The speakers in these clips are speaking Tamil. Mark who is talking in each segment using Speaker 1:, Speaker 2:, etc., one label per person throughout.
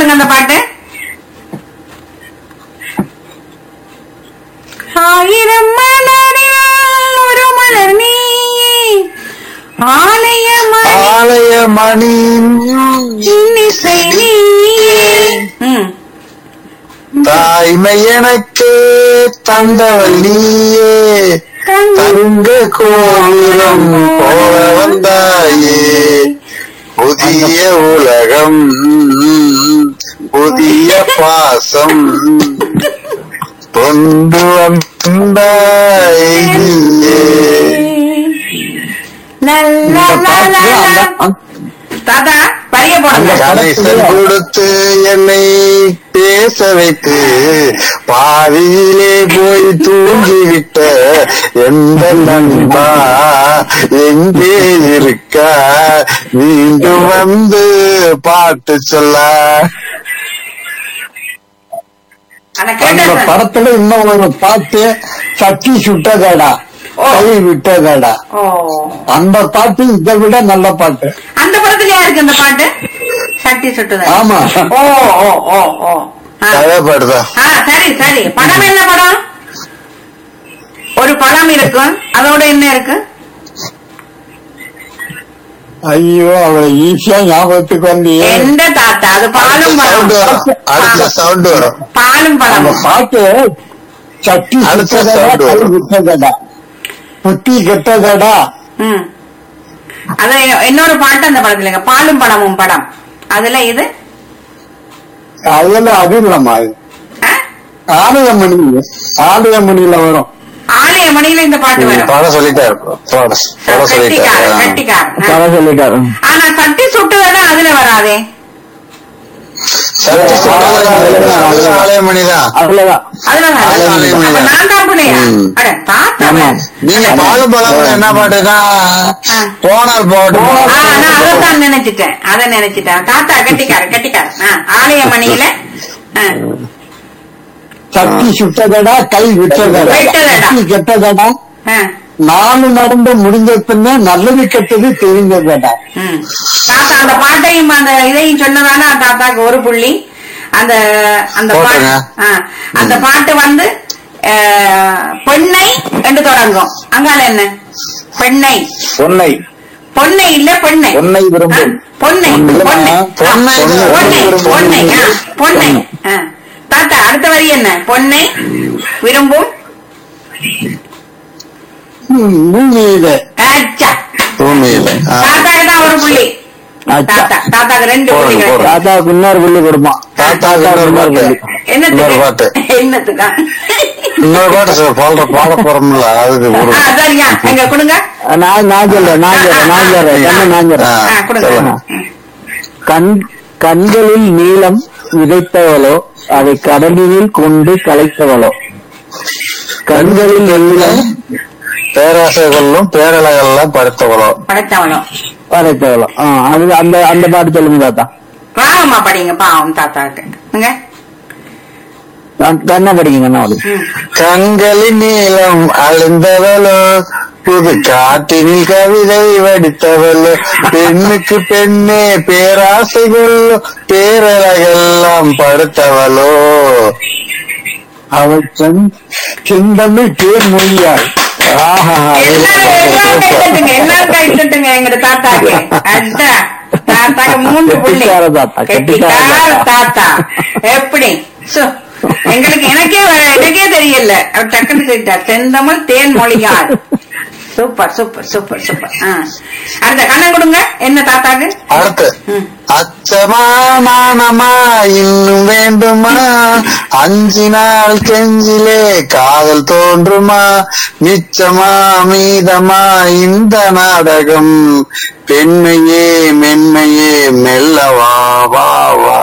Speaker 1: பாடுங்க அந்த பாட்டு ஆயிரம் மலரில் ஒரு மலர் நீயே ஆலய மணி
Speaker 2: ஆலய மணி
Speaker 1: இன்னிசை நீயே ம்
Speaker 2: தாய்மை எனக்கு தந்தவள் நீயே தங்க கோபுரம் போல வந்தாயே புதிய உலகம் புதிய பாசம் கொண்டு வந்தாய் நீயே.
Speaker 1: லல்லா லல்லா லல்லா. தாத்தா பரிய போடுங்க
Speaker 2: கணேசன் கொடுத்து என்னை பேச வைத்து பாதியிலே போய் தூங்கிவிட்ட எந்த நண்பா எங்கே இருக்க மீண்டும் வந்து பாட்டு சொல்ல
Speaker 1: ஆனா
Speaker 3: அந்த
Speaker 1: கேட்டேன்
Speaker 3: படத்துல இன்னும் ஒரு பாட்டு சட்டி சுட்டதடா
Speaker 1: ஓ.
Speaker 3: கை விட்டதடா
Speaker 1: ஓ
Speaker 3: அந்த பாட்டு இதை விட நல்ல பாட்டு
Speaker 1: அந்த படத்துல யாருக்கு இந்த பாட்டு சட்டி சுட்டுதா
Speaker 3: ஆமா
Speaker 1: ஓ ஓ ஓ ஓ ஆ.
Speaker 2: தேவைப்படுதா
Speaker 1: ஆ சரி சரி படம் என்ன படம் ஒரு படம் இருக்கும் அதோட என்ன இருக்கு
Speaker 3: ஐயோ அவளை ஈஸியா ஞாபகத்துக்கு வந்து
Speaker 1: எந்த தாத்தா அது பாலும்
Speaker 2: சவுண்ட்
Speaker 1: படம்
Speaker 2: வரும் அடுத்த சவுண்ட் வரும்
Speaker 1: பாலும்
Speaker 3: அந்த
Speaker 1: பழம்
Speaker 3: பாட்டு சட்டி
Speaker 2: அடுத்த
Speaker 3: சுட்டதடா
Speaker 2: sound
Speaker 3: கை
Speaker 2: வரும்.
Speaker 3: விட்டதடா புத்தி கெட்டதடா
Speaker 1: ம் அது இன்னொரு பாட்டு அந்த படத்துலங்க பாலும் பழமும் படம் அதுல இது
Speaker 3: அதுல அது இல்லம்மா அது
Speaker 1: ஆ?
Speaker 3: ஆலயமணி ஆலயமணியில வரும்
Speaker 1: ஆலய மணியில இந்த பாட்டு வரும்
Speaker 2: பாட சொல்லிட்டாரு பாட பாட
Speaker 1: கட்டிக்கார
Speaker 2: சொல்லிட்டாரு
Speaker 1: கட்டிக்கார
Speaker 3: கதை சொல்லிட்டாரு
Speaker 1: ஆனா சட்டி சுட்டுதான் அதுல வராதே
Speaker 2: சட்டி சொல்றது ஆலயமணிதான்
Speaker 3: அதுலதான்
Speaker 1: அதுல வராது.
Speaker 2: ஆலய மணி
Speaker 1: அப்ப
Speaker 2: தான்.
Speaker 1: நான் தான் புனையா
Speaker 2: ம்.
Speaker 1: அட தாத்தா
Speaker 3: ஆமா.
Speaker 2: நீங்க பாலு பழம் என்ன பாட்டுனா
Speaker 1: ஆ.
Speaker 2: போனால் போகட்டும்
Speaker 1: ஆ, நான் அதைத்தான் நினைச்சிட்டேன் அதை நினைச்சிட்டேன் தாத்தா கட்டிக்கார கட்டிக்கார ஆ, ஆலய மணியில ஆ,
Speaker 3: சட்டி சுட்டதடா கை விட்டதடா
Speaker 1: விட்டதடா.
Speaker 3: சட்டி கெட்டதடா
Speaker 1: ஆ,
Speaker 3: நாலு நடந்து முடிஞ்ச பின்ன நல்லது கெட்டது தெரிஞ்சதடா
Speaker 1: ம். தாத்தா அந்த பாட்டையும் அந்த இதையும் சொன்னதால தாத்தாக்கு ஒரு புள்ளி அந்த அந்த பாட்டு
Speaker 2: போட்டுங்க.
Speaker 1: ஆ, அந்த பாட்டு வந்து ஆ, பெண்ணை என்று தொடங்கும் அங்கால என்ன பெண்ணை
Speaker 3: பொன்னை
Speaker 1: பொன்னை இல்ல பெண்ணை
Speaker 3: பொன்னை விரும்பும்.
Speaker 1: ஆ, பொன்னை
Speaker 3: பொன்னை.
Speaker 1: பொன்னை ஆ,
Speaker 2: பொன்னை.
Speaker 1: பொன்னை பொன்னை ஆ, பொன்னை ஆ. தாத்தா அடுத்த வரி என்ன பொன்னை விரும்பும்
Speaker 3: ம், பூமியில
Speaker 1: ஆச்சா.
Speaker 2: பூமியில ஆ.
Speaker 1: தாத்தாக்கு தான் ஒரு புள்ளி
Speaker 3: ஆச்சா.
Speaker 1: தாத்தா தாத்தாக்கு ரெண்டு
Speaker 2: போடுங்க,
Speaker 1: புள்ளிகள்
Speaker 2: போடுங்க.
Speaker 3: தாத்தாவுக்கு இன்னொரு புள்ளி கொடுப்பான்
Speaker 2: தாத்தாக்கு இன்னொரு பாட்டு இன்னொரு பாட்டு
Speaker 1: என்னத்துக்கு என்னத்துக்கா
Speaker 2: இன்னொரு பாட்டு சொல், பாடுற பாட போறோம்ல அதுக்கு
Speaker 1: ஆ,
Speaker 2: ஒரு
Speaker 1: சரியா எங்க கொடுங்க
Speaker 3: நான் நான் சொல்றேன் நான் சொல்றேன் நான் சொல்றேன் கண்ணு நான்
Speaker 2: ஆ,
Speaker 3: சொல்றேன்
Speaker 1: ஆ, கொடுங்க
Speaker 2: சொல்லுங்க.
Speaker 3: கண் கண்களில் நீளம் விதைத்தவளோ அதை கடலில் கொண்டு கலைத்தவளோ கண்களில் நீளம்
Speaker 2: பேராசைகளும் பேரழகெல்லாம் படுத்தவளோ
Speaker 1: படைச்சவனும்
Speaker 3: படைத்தவளோ ஆ, அது அந்த அந்த பாட்டு சொல்லுங்க தாத்தா
Speaker 1: ராகமா படிங்க பாவம் தாத்தாக்கு இங்க.
Speaker 3: நான் கண்ணை படிங்க கண்ணா அப்படி
Speaker 1: ம்.
Speaker 2: கண்களின் நீளம் அழிந்தவளோ புது காட்டினில் கவிதை வடித்தவளோ பெண்ணுக்கு பெண்ணே பேராசைகளோ பேரழகெல்லாம் படுத்தவளோ
Speaker 3: அவள் செந் செந்தமிழ் தேர் மொழியாள் ஆஹா
Speaker 1: எல்லாரும் எல்லாரும் கை தட்டுங்க எல்லாரும் கை தட்டுங்க எங்க தாத்தாக்கு அட்டா தாத்தாக்கு மூன்று புள்ளி
Speaker 3: கெட்டிக்கார தாத்தா, கெட்டிக்கார
Speaker 1: கெட்டிக்கார
Speaker 3: தாத்தா.
Speaker 1: தாத்தா எப்படி சு, எங்களுக்கு எனக்கே வ- எனக்கே தெரியல அவர் டக்குன்னு சொல்லிட்டார் செந்தமிழ் தேன் மொழியாள் சூப்பர் சூப்பர் சூப்பர் சூப்பர் ஆ. அடுத்த கண்ணன் கொடுங்க என்ன தாத்தாக்கு
Speaker 2: அடுத்து
Speaker 1: ம்.
Speaker 2: அச்சமா நாணமா இன்னும் வேண்டுமா அஞ்சு நாள் கெஞ்சிலே காதல் தோன்றுமா மிச்சமா மீதமா இந்த நாடகம் பெண்மையே மென்மையே மெல்லவா வா வா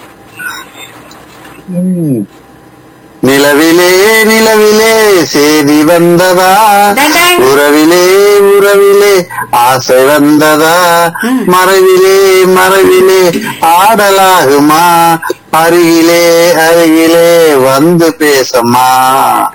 Speaker 3: ம்.
Speaker 2: நிலவிலே நிலவிலே செய்தி வந்ததா
Speaker 1: டேய்.
Speaker 2: உறவிலே உறவிலே ஆசை வந்ததா
Speaker 1: ம்.
Speaker 2: மறைவிலே மறைவிலே ஆடலாகுமா அருகிலே அருகிலே வந்து பேசமா